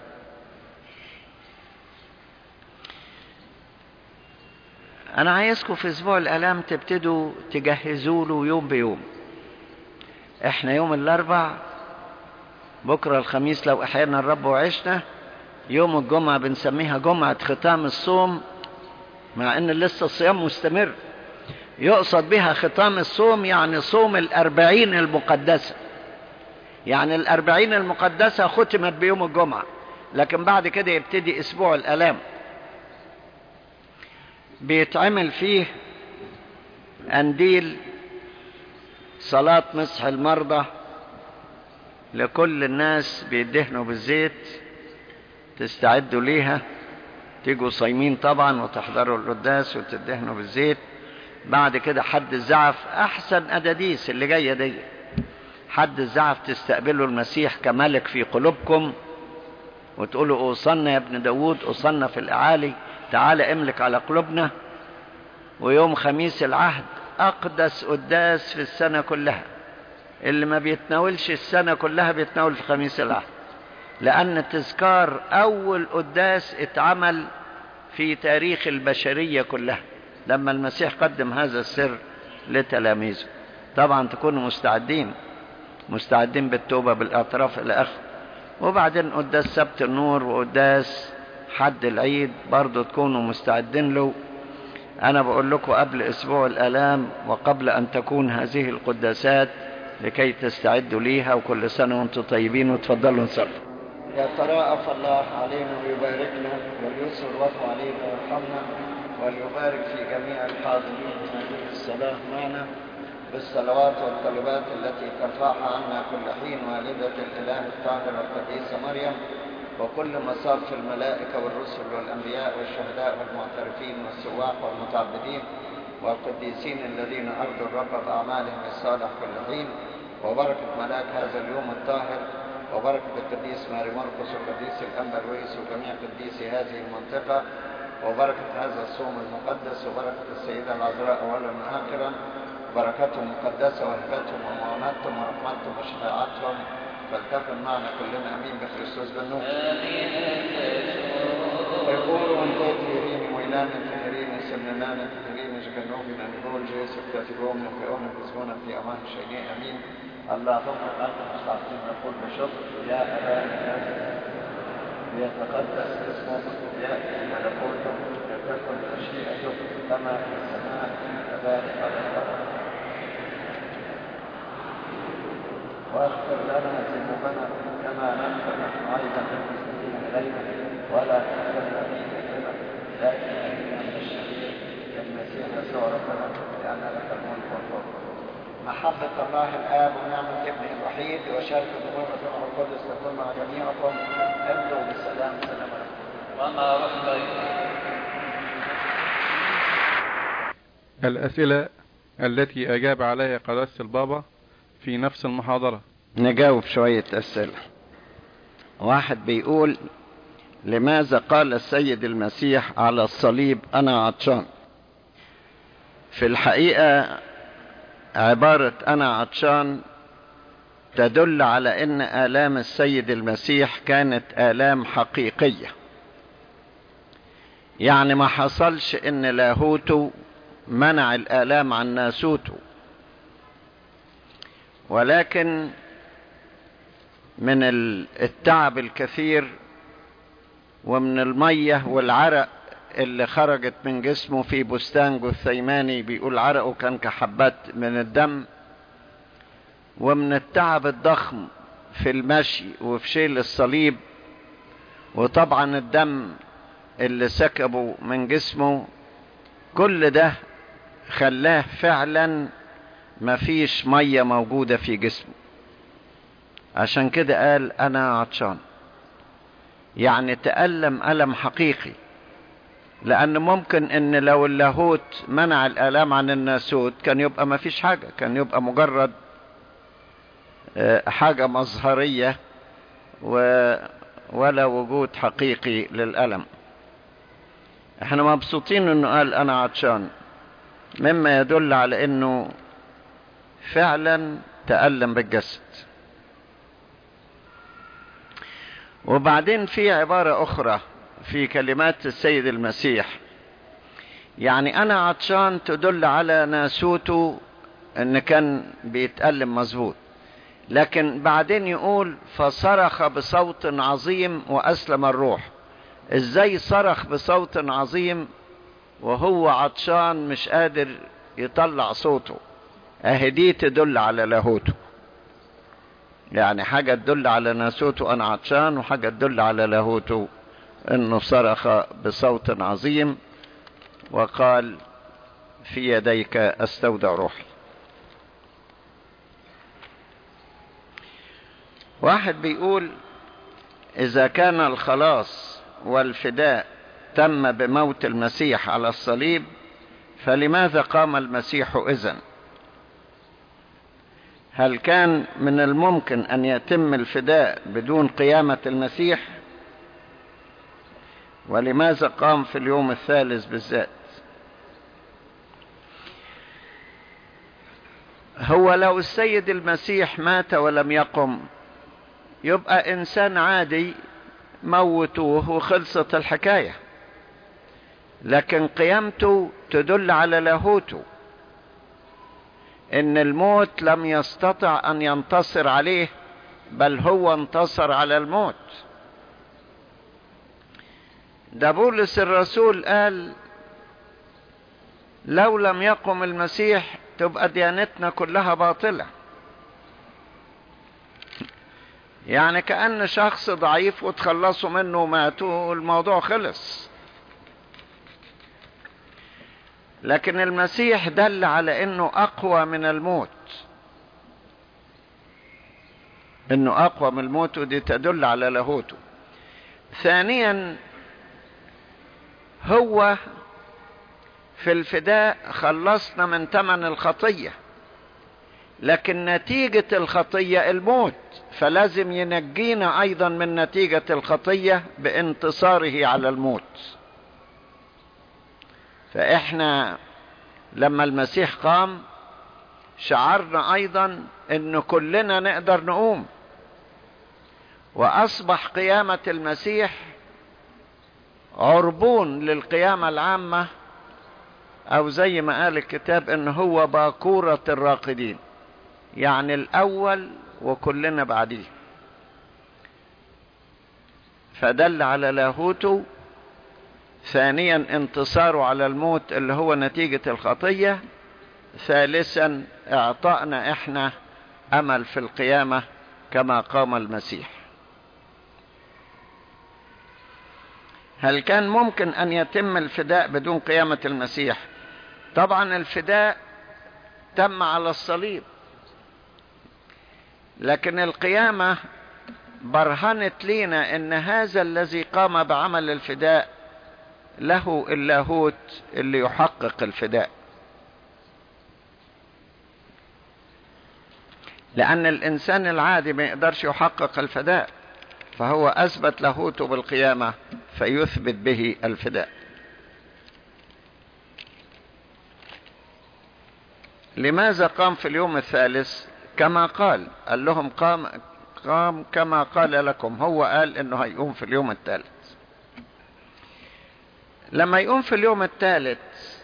Speaker 2: أنا عايزكم في أسبوع الآلام تبتدوا تجهزوا له يوم بيوم احنا يوم الأربع بكرة الخميس لو أحيانا الرب وعشنا يوم الجمعة بنسميها جمعة ختام الصوم مع ان لسه الصيام مستمر يقصد بها ختام الصوم يعني صوم الأربعين المقدسة يعني الأربعين المقدسة ختمت بيوم الجمعة لكن بعد كده يبتدي أسبوع الآلام بيتعمل فيه أنديل صلاة مسح المرضى لكل الناس بيدهنوا بالزيت تستعدوا ليها تيجوا صايمين طبعا وتحضروا القداس وتدهنوا بالزيت بعد كده حد الزعف احسن اداديس اللي جايه دي حد الزعف تستقبلوا المسيح كملك في قلوبكم وتقولوا اوصلنا يا ابن داود اوصلنا في الاعالي تعال املك على قلوبنا ويوم خميس العهد اقدس قداس في السنه كلها اللي ما بيتناولش السنه كلها بيتناول في خميس العهد لأن تذكار أول قداس اتعمل في تاريخ البشرية كلها لما المسيح قدم هذا السر لتلاميذه طبعا تكونوا مستعدين مستعدين بالتوبة بالاعتراف إلى آخره وبعدين قداس سبت النور وقداس حد العيد برضو تكونوا مستعدين له أنا بقول لكم قبل أسبوع الآلام وقبل أن تكون هذه القداسات لكي تستعدوا ليها وكل سنة وانتم طيبين وتفضلوا نصلي يتراءف الله علينا ويباركنا وليسر وضعه علينا ويرحمنا وليبارك في جميع الحاضرين هذه الصلاة معنا بالصلوات والطلبات التي ترفعها عنا كل حين والدة الإله الطاهرة القديسة مريم وكل مصاب في الملائكة والرسل والأنبياء والشهداء والمعترفين والسواح والمتعبدين والقديسين الذين أرضوا الرب بأعمالهم الصالح كل حين وبركة ملاك هذا اليوم الطاهر وبركة القديس ماري مرقس وقديس الأنبا لويس وجميع قديسي هذه المنطقة وبركة هذا الصوم المقدس وبركة السيدة العذراء أولا وآخرا بركتهم مقدسة وهبتهم ومعونتهم ورحمتهم وشفاعتهم فلتكن معنا كلنا أمين بخريستوس بالنور يقولوا من قوت يريني ويلان تهريني سمنان تهريني جكنوفي نقول جيسف كاتبهم نفعون بزمونا في أمان شيئين أمين اللهم أنت مستعصين نقول بشكر يا أبانا ليتقدس اسمك يأتي ملكوتك لتكن مشيئتك كما في السماء كذلك على الأرض واغفر لنا ذنوبنا كما نغفر نحن أيضا للمسلمين إلينا ولا تحرمنا في إثمنا لكن أهلنا من الشرير المسيح يسوع ربنا لأن لك الملك والفضل محبة الله الآب ونعمة ابنه الوحيد وشركة نور الروح القدس تكون مع جميعكم امضوا بالسلام سلام عليكم
Speaker 3: وما رحمة
Speaker 1: الأسئلة التي أجاب عليها قداسة البابا في نفس المحاضرة
Speaker 2: نجاوب شوية أسئلة واحد بيقول لماذا قال السيد المسيح على الصليب أنا عطشان في الحقيقة عبارة أنا عطشان تدل على أن آلام السيد المسيح كانت آلام حقيقية يعني ما حصلش أن لاهوته منع الآلام عن ناسوته ولكن من التعب الكثير ومن المية والعرق اللي خرجت من جسمه في بستان جثيماني بيقول عرقه كان كحبات من الدم ومن التعب الضخم في المشي وفي شيل الصليب وطبعا الدم اللي سكبه من جسمه كل ده خلاه فعلا مفيش مية موجودة في جسمه عشان كده قال انا عطشان يعني تألم ألم حقيقي لأن ممكن إن لو اللاهوت منع الآلام عن الناسوت كان يبقى ما فيش حاجة كان يبقى مجرد حاجة مظهرية و ولا وجود حقيقي للألم احنا مبسوطين انه قال انا عطشان مما يدل على انه فعلا تألم بالجسد وبعدين في عبارة اخرى في كلمات السيد المسيح يعني انا عطشان تدل على ناسوته ان كان بيتألم مظبوط لكن بعدين يقول فصرخ بصوت عظيم واسلم الروح ازاي صرخ بصوت عظيم وهو عطشان مش قادر يطلع صوته اهي دي تدل على لاهوته يعني حاجة تدل على ناسوته انا عطشان وحاجة تدل على لاهوته انه صرخ بصوت عظيم وقال في يديك استودع روحي واحد بيقول اذا كان الخلاص والفداء تم بموت المسيح على الصليب فلماذا قام المسيح اذن هل كان من الممكن ان يتم الفداء بدون قيامة المسيح ولماذا قام في اليوم الثالث بالذات هو لو السيد المسيح مات ولم يقم يبقى انسان عادي موتوه وخلصت الحكاية لكن قيامته تدل على لاهوته ان الموت لم يستطع ان ينتصر عليه بل هو انتصر على الموت ده بولس الرسول قال لو لم يقم المسيح تبقى ديانتنا كلها باطله يعني كأن شخص ضعيف وتخلصوا منه وماتوا والموضوع خلص لكن المسيح دل على انه اقوى من الموت انه اقوى من الموت ودي تدل على لاهوته ثانيا هو في الفداء خلصنا من ثمن الخطيه لكن نتيجة الخطية الموت فلازم ينجينا أيضا من نتيجة الخطية بانتصاره على الموت فإحنا لما المسيح قام شعرنا أيضا أن كلنا نقدر نقوم وأصبح قيامة المسيح عربون للقيامة العامة أو زي ما قال الكتاب أنه هو باكورة الراقدين يعني الأول وكلنا بعديه فدل على لاهوته ثانيا انتصاره على الموت اللي هو نتيجة الخطية ثالثا اعطائنا احنا امل في القيامة كما قام المسيح هل كان ممكن ان يتم الفداء بدون قيامة المسيح طبعا الفداء تم على الصليب لكن القيامة برهنت لينا ان هذا الذي قام بعمل الفداء له اللاهوت اللي يحقق الفداء لان الانسان العادي ما يقدرش يحقق الفداء فهو اثبت لاهوته بالقيامة فيثبت به الفداء لماذا قام في اليوم الثالث كما قال قال لهم قام قام كما قال لكم هو قال انه هيقوم في اليوم الثالث لما يقوم في اليوم الثالث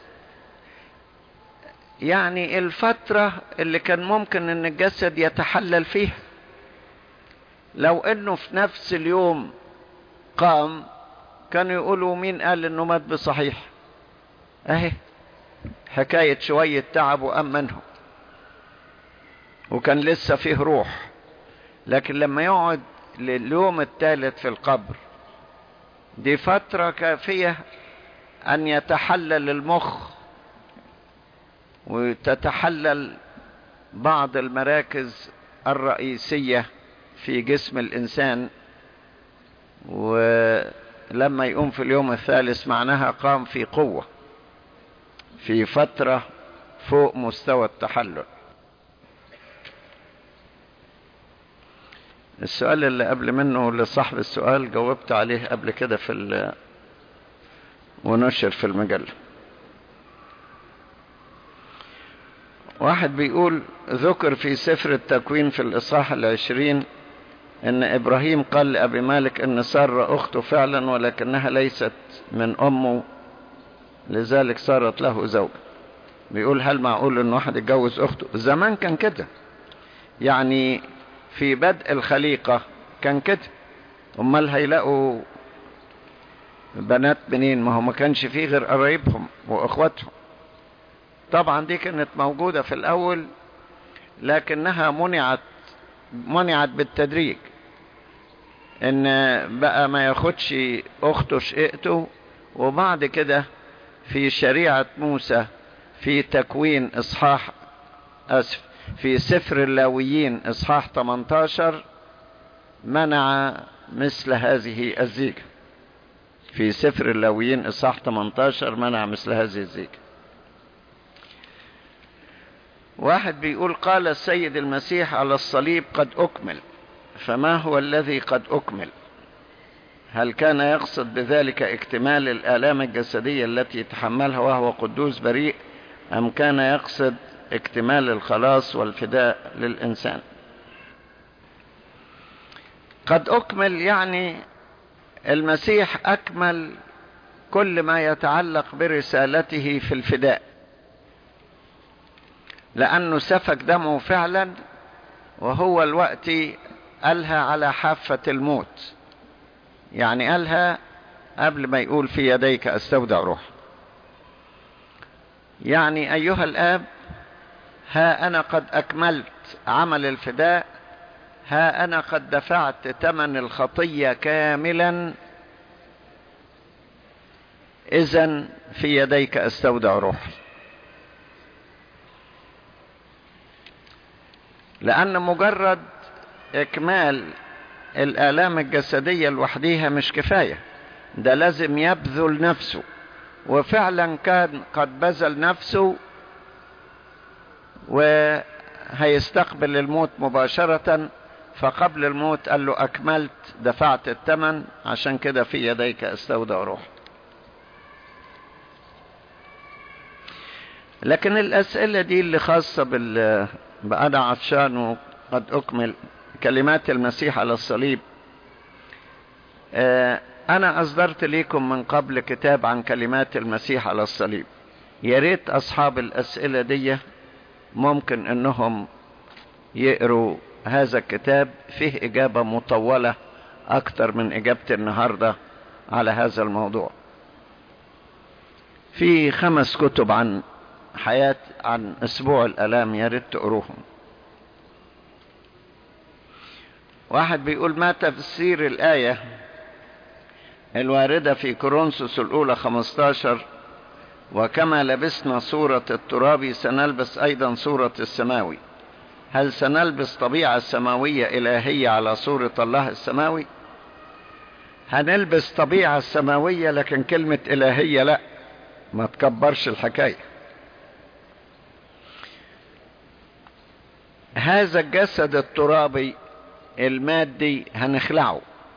Speaker 2: يعني الفترة اللي كان ممكن ان الجسد يتحلل فيها لو انه في نفس اليوم قام كانوا يقولوا مين قال انه مات بصحيح اهي حكاية شوية تعب وأم منهم وكان لسه فيه روح لكن لما يقعد لليوم الثالث في القبر دي فترة كافية أن يتحلل المخ وتتحلل بعض المراكز الرئيسية في جسم الإنسان لما يقوم في اليوم الثالث معناها قام في قوة في فترة فوق مستوى التحلل السؤال اللي قبل منه لصاحب السؤال جاوبت عليه قبل كده في ال ونشر في المجلة واحد بيقول ذكر في سفر التكوين في الإصحاح العشرين ان ابراهيم قال لابي مالك ان سارة اخته فعلا ولكنها ليست من امه لذلك صارت له زوجة بيقول هل معقول ان واحد يتجوز اخته زمان كان كده يعني في بدء الخليقة كان كده امال هيلاقوا بنات منين ما هو ما كانش فيه غير قرايبهم واخواتهم طبعا دي كانت موجودة في الاول لكنها منعت منعت بالتدريج ان بقى ما ياخدش اخته شقته وبعد كده في شريعة موسى في تكوين اصحاح اسف في سفر اللاويين اصحاح 18 منع مثل هذه الزيجة في سفر اللاويين اصحاح 18 منع مثل هذه الزيجة واحد بيقول قال السيد المسيح على الصليب قد أكمل فما هو الذي قد أكمل هل كان يقصد بذلك اكتمال الآلام الجسدية التي تحملها وهو قدوس بريء أم كان يقصد اكتمال الخلاص والفداء للإنسان قد أكمل يعني المسيح أكمل كل ما يتعلق برسالته في الفداء لأنه سفك دمه فعلا وهو الوقت قالها على حافة الموت يعني قالها قبل ما يقول في يديك استودع روح يعني أيها الآب ها أنا قد أكملت عمل الفداء ها أنا قد دفعت ثمن الخطية كاملا إذا في يديك استودع روحي لأن مجرد إكمال الآلام الجسدية لوحديها مش كفاية ده لازم يبذل نفسه وفعلا كان قد بذل نفسه وهيستقبل الموت مباشرة فقبل الموت قال له أكملت دفعت الثمن عشان كده في يديك استودع روح لكن الأسئلة دي اللي خاصة بال بأنا عطشان وقد أكمل كلمات المسيح على الصليب أنا أصدرت لكم من قبل كتاب عن كلمات المسيح على الصليب يا ريت أصحاب الأسئلة دي ممكن أنهم يقروا هذا الكتاب فيه إجابة مطولة أكتر من إجابة النهاردة على هذا الموضوع في خمس كتب عن حياة عن أسبوع الألام يا ريت تقروهم واحد بيقول ما تفسير الآية الواردة في كورنثوس الأولى 15 وكما لبسنا صورة التراب سنلبس أيضا صورة السماوي هل سنلبس طبيعة سماوية إلهية على صورة الله السماوي هنلبس طبيعة سماوية لكن كلمة إلهية لا ما تكبرش الحكاية هذا الجسد الترابي المادي هنخلعه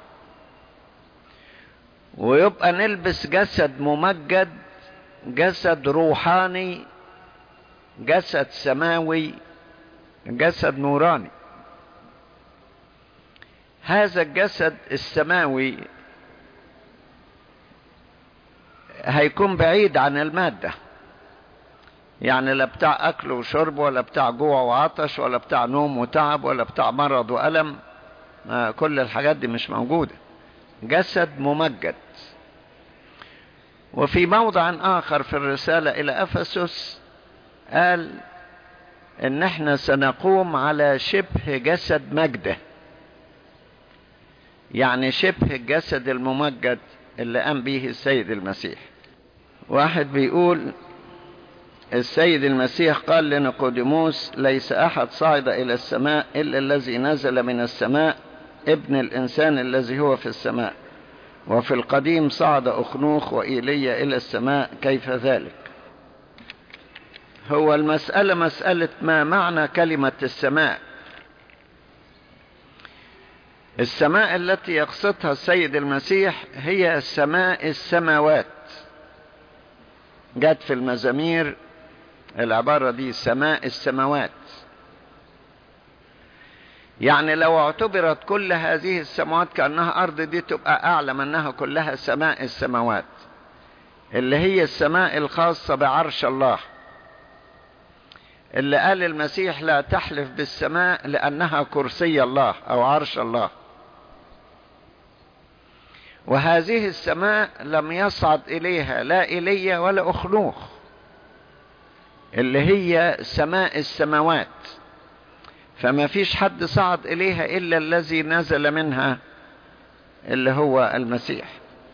Speaker 2: ويبقى نلبس جسد ممجد جسد روحاني جسد سماوي جسد نوراني هذا الجسد السماوي هيكون بعيد عن المادة يعني لا بتاع أكل وشرب ولا بتاع جوع وعطش ولا بتاع نوم وتعب ولا بتاع مرض وألم كل الحاجات دي مش موجودة جسد ممجد وفي موضع آخر في الرسالة إلى أفسس قال إن احنا سنقوم على شبه جسد مجده يعني شبه الجسد الممجد اللي قام به السيد المسيح واحد بيقول السيد المسيح قال لنيقوديموس ليس أحد صعد إلى السماء إلا الذي نزل من السماء ابن الإنسان الذي هو في السماء وفي القديم صعد أخنوخ وإيليا إلى السماء كيف ذلك هو المسألة مسألة ما معنى كلمة السماء السماء التي يقصدها السيد المسيح هي سماء السماوات جت في المزامير العبارة دي سماء السماوات يعني لو اعتبرت كل هذه السماوات كأنها أرض دي تبقى أعلى منها كلها سماء السماوات اللي هي السماء الخاصة بعرش الله اللي قال المسيح لا تحلف بالسماء لأنها كرسي الله أو عرش الله وهذه السماء لم يصعد إليها لا إلي ولا أخنوخ اللي هي سماء السماوات فما فيش حد صعد إليها إلا الذي نزل منها اللي هو المسيح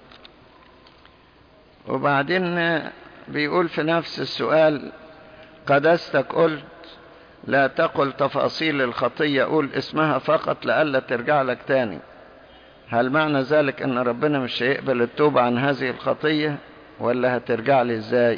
Speaker 2: وبعدين بيقول في نفس السؤال قدستك قلت لا تقل تفاصيل الخطية قول اسمها فقط لألا ترجع لك تاني هل معنى ذلك ان ربنا مش هيقبل التوبة عن هذه الخطية ولا هترجع لي ازاي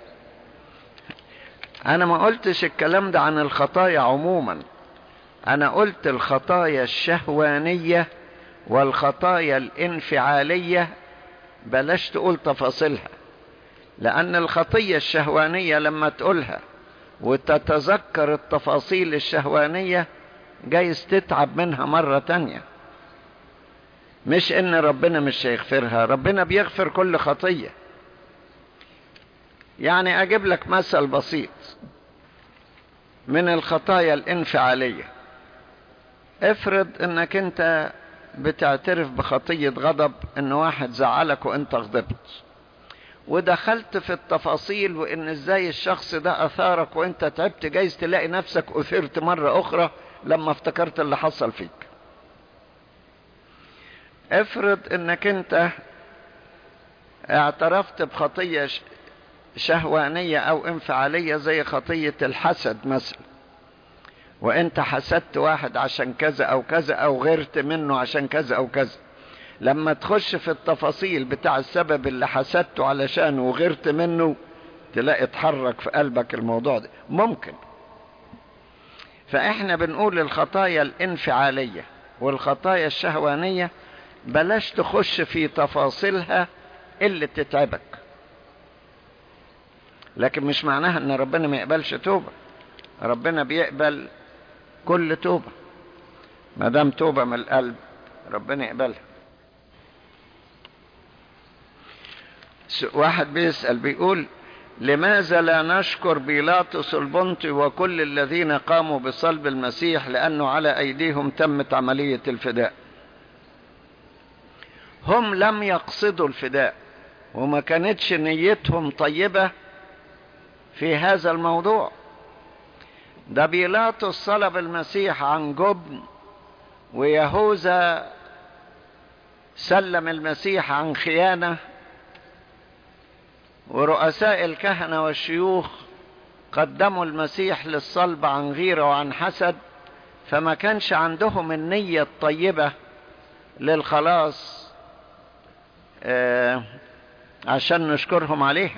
Speaker 2: انا ما قلتش الكلام ده عن الخطايا عموما انا قلت الخطايا الشهوانية والخطايا الانفعالية بلاش تقول تفاصيلها لان الخطية الشهوانية لما تقولها وتتذكر التفاصيل الشهوانية جايز تتعب منها مرة تانية مش ان ربنا مش هيغفرها ربنا بيغفر كل خطية يعني اجيب لك مثل بسيط من الخطايا الانفعالية افرض انك انت بتعترف بخطية غضب ان واحد زعلك وانت غضبت ودخلت في التفاصيل وان ازاي الشخص ده اثارك وانت تعبت جايز تلاقي نفسك اثرت مرة اخرى لما افتكرت اللي حصل فيك افرض انك انت اعترفت بخطية شهوانية او انفعالية زي خطية الحسد مثلا وانت حسدت واحد عشان كذا او كذا او غيرت منه عشان كذا او كذا لما تخش في التفاصيل بتاع السبب اللي حسدته علشانه وغيرت منه تلاقي اتحرك في قلبك الموضوع ده ممكن فاحنا بنقول الخطايا الانفعالية والخطايا الشهوانية بلاش تخش في تفاصيلها اللي تتعبك لكن مش معناها ان ربنا ما يقبلش توبة ربنا بيقبل كل توبة ما دام توبة من القلب ربنا يقبلها واحد بيسأل بيقول لماذا لا نشكر بيلاطس البنطي وكل الذين قاموا بصلب المسيح لأنه على أيديهم تمت عملية الفداء هم لم يقصدوا الفداء وما كانتش نيتهم طيبة في هذا الموضوع ده بيلاطس صلب المسيح عن جبن ويهوذا سلم المسيح عن خيانة ورؤساء الكهنة والشيوخ قدموا المسيح للصلب عن غيرة وعن حسد فما كانش عندهم النية الطيبة للخلاص آه عشان نشكرهم عليها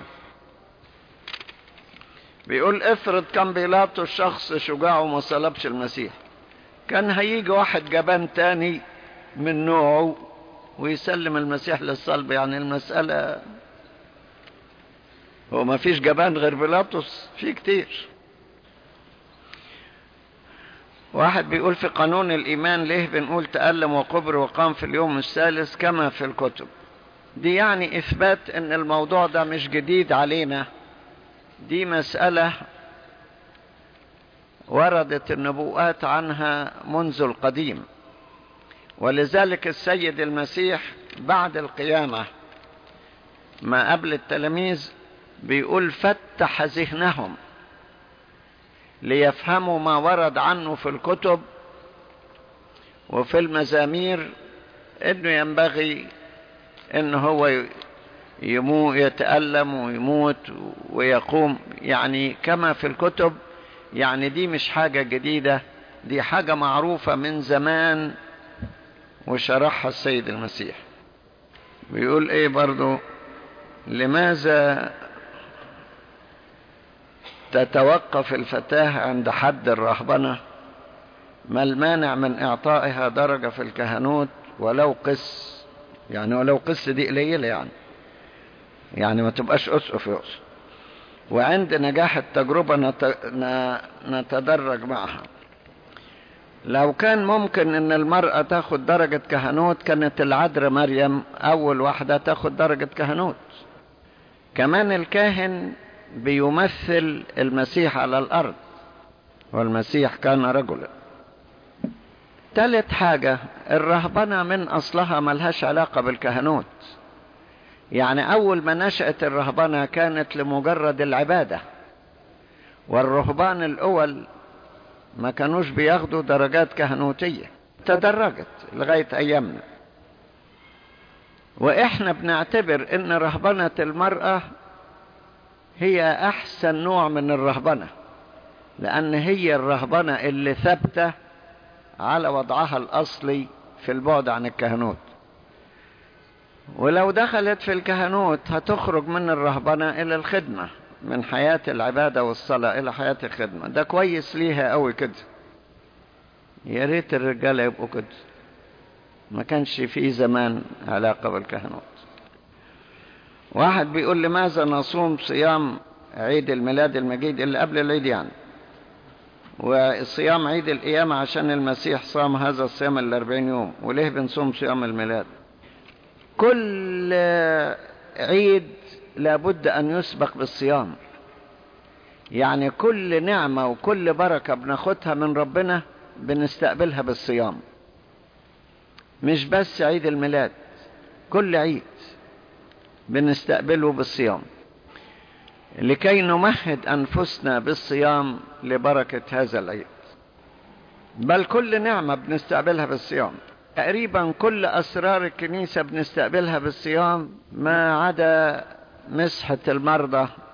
Speaker 2: بيقول افرض كان بيلاطس شخص شجاع وما صلبش المسيح كان هيجي واحد جبان تاني من نوعه ويسلم المسيح للصلب يعني المسألة هو ما فيش جبان غير بيلاطس في كتير واحد بيقول في قانون الإيمان ليه بنقول تألم وقبر وقام في اليوم الثالث كما في الكتب دي يعني إثبات أن الموضوع ده مش جديد علينا دي مسألة وردت النبوءات عنها منذ القديم ولذلك السيد المسيح بعد القيامة ما قبل التلاميذ بيقول فتح ذهنهم ليفهموا ما ورد عنه في الكتب وفي المزامير انه ينبغي ان هو يمو يتألم ويموت ويقوم يعني كما في الكتب يعني دي مش حاجة جديدة دي حاجة معروفة من زمان وشرحها السيد المسيح بيقول ايه برضو لماذا تتوقف الفتاة عند حد الرهبنة ما المانع من إعطائها درجة في الكهنوت ولو قس يعني ولو قس دي قليلة يعني يعني ما تبقاش أسقف يقصد وعند نجاح التجربة نت... نتدرج معها لو كان ممكن ان المرأة تاخد درجة كهنوت كانت العذراء مريم اول واحدة تاخد درجة كهنوت كمان الكاهن بيمثل المسيح على الارض والمسيح كان رجلا تالت حاجة الرهبنة من اصلها ملهاش علاقة بالكهنوت يعني اول ما نشأت الرهبنة كانت لمجرد العبادة والرهبان الاول ما كانوش بياخدوا درجات كهنوتية تدرجت لغاية ايامنا واحنا بنعتبر ان رهبنة المرأة هي احسن نوع من الرهبنة لان هي الرهبنة اللي ثابتة على وضعها الاصلي في البعد عن الكهنوت ولو دخلت في الكهنوت هتخرج من الرهبنة الى الخدمة من حياة العبادة والصلاة الى حياة الخدمة ده كويس ليها قوي كده يا ريت الرجالة يبقوا كده ما كانش في زمان علاقة بالكهنوت واحد بيقول لماذا نصوم صيام عيد الميلاد المجيد اللي قبل العيد يعني وصيام عيد القيامة عشان المسيح صام هذا الصيام الأربعين يوم وليه بنصوم صيام الميلاد كل عيد لابد أن يسبق بالصيام يعني كل نعمة وكل بركة بناخدها من ربنا بنستقبلها بالصيام مش بس عيد الميلاد كل عيد بنستقبله بالصيام لكي نمهد أنفسنا بالصيام لبركة هذا العيد بل كل نعمة بنستقبلها بالصيام تقريبا كل أسرار الكنيسة بنستقبلها بالصيام ما عدا مسحة المرضى